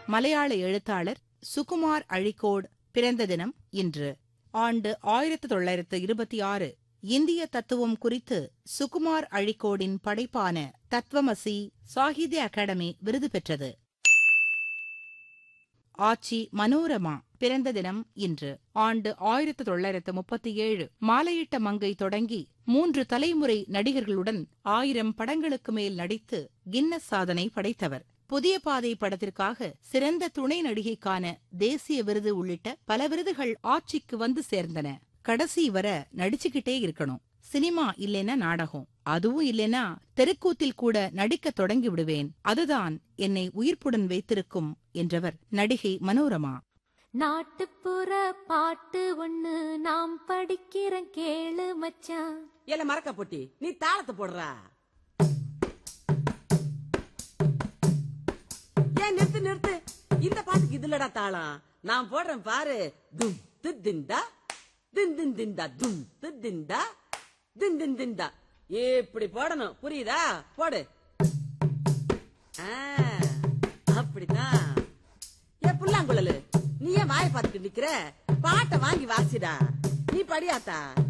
மலையாள எழுத்தாளர் சுகுமார் அழிக்கோட் பிறந்த தினம் இன்று ஆண்டு ஆயிரத்து தொள்ளாயிரத்து இருபத்தி ஆறு இந்திய தத்துவம் குறித்து சுகுமார் அழிக்கோடின் படைப்பான தத்வமசி சாகித்ய அகாடமி விருது பெற்றது ஆச்சி மனோரமா பிறந்த தினம் இன்று ஆண்டு ஆயிரத்து தொள்ளாயிரத்து முப்பத்தி ஏழு மாலையிட்ட மங்கை தொடங்கி மூன்று தலைமுறை நடிகர்களுடன் ஆயிரம் படங்களுக்கு மேல் நடித்து கின்னஸ் சாதனை படைத்தவர் புதிய பாதை படத்திற்காக சிறந்த துணை நடிகைக்கான தேசிய விருது உள்ளிட்ட பல விருதுகள் ஆட்சிக்கு வந்து சேர்ந்தன கடைசி வர நடிச்சுக்கிட்டே இருக்கணும் சினிமா இல்லைன்னா நாடகம் அதுவும் இல்லைன்னா தெருக்கூத்தில் கூட நடிக்க தொடங்கி விடுவேன் அதுதான் என்னை உயிர்ப்புடன் வைத்திருக்கும் என்றவர் நடிகை மனோரமா நாட்டுப்புற பாட்டு ஒண்ணு நாம் படிக்கிறோம் கேளு மச்சான் ஏல மறக்க பொட்டி நீ தாளத்தை போடுறா ஏன் நிறுத்து நிறுத்து இந்த பாட்டுக்கு இதுலடா தாளம் நான் போடுறேன் பாரு தும் து திண்டா தின் தின் திண்டா தும் து திண்டா தின் தின் திண்டா இப்படி போடணும் புரியுதா போடு ஆ, அப்படிதான் ஏ புல்லாங்குழலு நீ ஏன் வாயை பார்த்துட்டு நிக்கிற பாட்டை வாங்கி வாசிடா நீ படியாத்தா